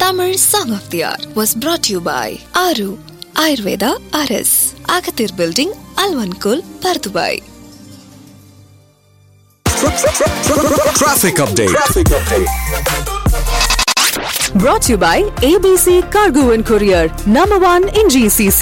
Tamil Song of the Hour was brought to you by Aru Ayurveda RS, Agathir Building, Alvankul, Pardubai. Traffic update. Brought to you by ABC Cargo and Courier, number one in GCC.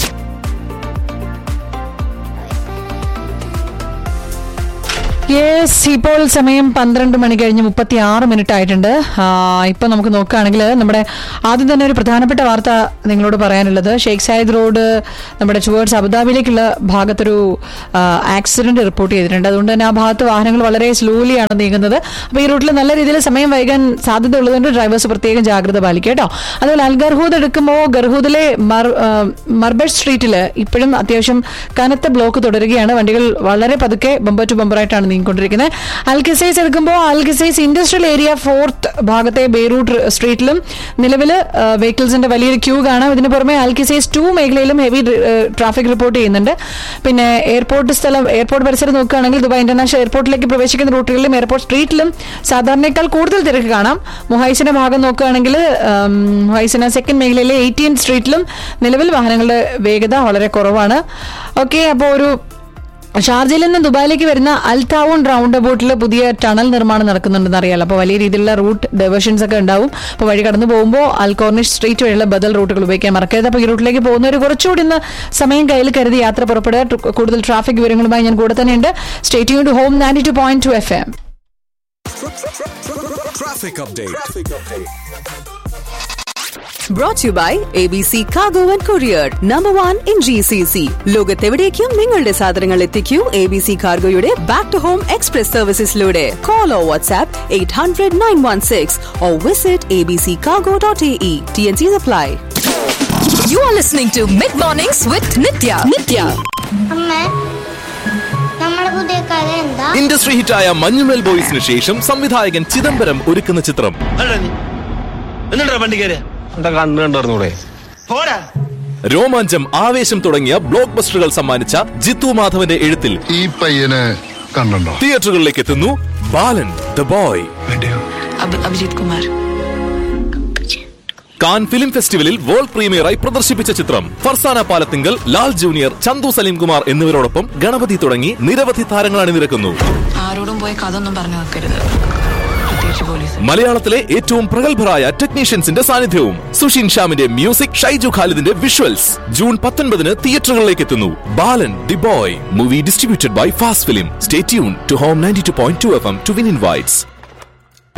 Yes ഇപ്പോൾ സമയം പന്ത്രണ്ട് മണി കഴിഞ്ഞ് മുപ്പത്തി ആറ് minute ആയിട്ടുണ്ട് ആ, ഇപ്പൊ നമുക്ക് നോക്കുകയാണെങ്കിൽ നമ്മുടെ ആദ്യം തന്നെ ഒരു പ്രധാനപ്പെട്ട വാർത്ത നിങ്ങളോട് പറയാനുള്ളത് ഷെയ്ഖ് സായിദ് റോഡ് നമ്മുടെ ചുവേർഡ്സ് അബുദാബിയിലേക്കുള്ള ഭാഗത്തൊരു ആക്സിഡന്റ് റിപ്പോർട്ട് ചെയ്തിട്ടുണ്ട് അതുകൊണ്ട് തന്നെ ആ ഭാഗത്ത് വാഹനങ്ങൾ വളരെ സ്ലോലിയാണ് നീങ്ങുന്നത് അപ്പോൾ ഈ റൂട്ടിൽ നല്ല രീതിയിൽ സമയം വൈകാൻ സാധ്യത ഉള്ളതുകൊണ്ട് ഡ്രൈവേഴ്സ് പ്രത്യേകം ജാഗ്രത പാലിക്കുക കേട്ടോ അതുപോലെ അൽ ഗർഹൂദ് എടുക്കുമ്പോൾ ഗർഹൂദിലെ മർ മർബഡ് സ്ട്രീറ്റിൽ ഇപ്പോഴും അത്യാവശ്യം കനത്ത ബ്ലോക്ക് തുടരുകയാണ് വണ്ടികൾ വളരെ പതുക്കെ ബമ്പർ ടു ബമ്പറായിട്ടാണ് നീങ്ങിക്കൊണ്ടിരിക്കുന്നത് അൽക്കിസൈസ് എടുക്കുമ്പോൾ അൽക്കിസൈസ് ഇൻഡസ്ട്രിയൽ ഏരിയ ഫോർത്ത് ഭാഗത്തെ ബെയ്റൂട്ട് സ്ട്രീറ്റിലും നിലവിൽ വെഹിക്കിൾസിന്റെ വലിയൊരു ക്യൂ കാണാം ഇതിന് പുറമെ അൽക്കിസൈസ് ടു മേഖലയിലും ഹെവി ട്രാഫിക് റിപ്പോർട്ട് ചെയ്യുന്നുണ്ട് പിന്നെ എയർപോർട്ട് സ്ഥലം എയർപോർട്ട് പരിസരം നോക്കുകയാണെങ്കിൽ ദുബായ് ഇന്റർനാഷണൽ എയർപോർട്ടിലേക്ക് പ്രവേശിക്കുന്ന റൂട്ടുകളിലും എയർപോർട്ട് സ്ട്രീറ്റിലും സാധാരണയേക്കാൾ കൂടുതൽ തിരക്ക് കാണാം മുഹൈസിന്റെ ഭാഗം നോക്കുകയാണെങ്കിൽ ഉം, മുഹൈസിന സെക്കൻഡ് മേഖലയിലെ എയ്റ്റീൻ സ്ട്രീറ്റിലും നിലവിൽ വാഹനങ്ങളുടെ വേഗത വളരെ കുറവാണ് ഓക്കെ അപ്പോൾ ഒരു ഷാർജയിൽ നിന്ന് ദുബായിലേക്ക് വരുന്ന അൽതാവൂൺ റൗണ്ട് അബൌട്ടിൽ പുതിയ ടണൽ നിർമ്മാണം നടക്കുന്നുണ്ടെന്ന് അറിയാലോ അപ്പോൾ വലിയ രീതിയിലുള്ള റൂട്ട് ഡൈവേർഷൻസ് ഒക്കെ ഉണ്ടാവും അപ്പോൾ വഴി കടന്നു പോകുമ്പോൾ അൽകോർണിഷ് സ്ട്രീറ്റ് വഴിയുള്ള ബദൽ റൂട്ടുകൾ ഉപയോഗിക്കാൻ മറക്കരുത് അപ്പോൾ ഈ റൂട്ടിലേക്ക് പോകുന്നവർ കുറച്ചുകൂടി ഇന്ന് സമയം കയ്യിൽ കരുതി യാത്ര പുറപ്പെടുക ട്ര- കൂടുതൽ ട്രാഫിക് വിവരങ്ങളുമായി ഞാൻ കൂടെ തന്നെയുണ്ട് stay tuned to home ninety two point two F M Traffic update. Brought to you by ABC Cargo and Courier, number one in GCC. ലോകത്തെവിടേക്കും നിങ്ങളുടെ സാധനങ്ങൾ എത്തിക്കൂ എ ബി സി കാർഗോയുടെ ബാക്ക് ടു ഹോം എക്സ്പ്രസ് സർവീസസിലൂടെ call or WhatsApp eight hundred nine one six or visit A B C cargo dot A E T N C apply You are listening to Mid Mornings with Nitya. Nitya. അമ്മ നമ്മളെ പുതിയ കഥ എന്താ industry ഹിറ്റായ മഞ്ഞുമേൽ ബോയ്സിന് ശേഷം സംവിധായകൻ ചിദംബരം ഒരുക്കുന്ന ചിത്രം എന്നിട്ടാ വണ്ടി കയറിയ എന്റെ കണ്ണ് കണ്ടിരുന്നൂടെ പോരാ രോമാഞ്ചം ആവേശം തുടങ്ങിയ ബ്ലോക്ക് ബസ്റ്ററുകൾ സമ്മാനിച്ച ജിത്തു മാധവന്റെ എഴുത്തിൽ ഈ പയ്യനെ കണ്ടോ തിയേറ്ററുകളിലേക്ക് എത്തുന്നു Balan the boy Abhijeet Kumar Cannes film ഫെസ്റ്റിവലിൽ വേൾഡ് പ്രീമിയറായി പ്രദർശിപ്പിച്ച ചിത്രം ഫർസാന പാലത്തിങ്കൽ ലാൽ ജൂനിയർ ചന്തു സലീംകുമാർ എന്നിവരോടൊപ്പം ഗണപതി തുടങ്ങി നിരവധി താരങ്ങൾ അണിനിരക്കുന്നു ആരോടും പോയി കഥ ഒന്നും പറഞ്ഞു വെക്കരുത് പ്രത്യേകിച്ച് പോലീസ് മലയാളത്തിലെ ഏറ്റവും പ്രഗത്ഭരായ ടെക്നീഷ്യൻസിന്റെ സാന്നിധ്യവും സുഷിൻ ഷ്യാമിന്റെ മ്യൂസിക് ഷൈജു ഖാലിദിന്റെ വിഷ്വൽസ് ജൂൺ പത്തൊൻപതിന് തിയേറ്ററുകളിലേക്ക് എത്തുന്നു Balan the boy movie distributed by fast film stay tune to home ninety two point two F M to win invites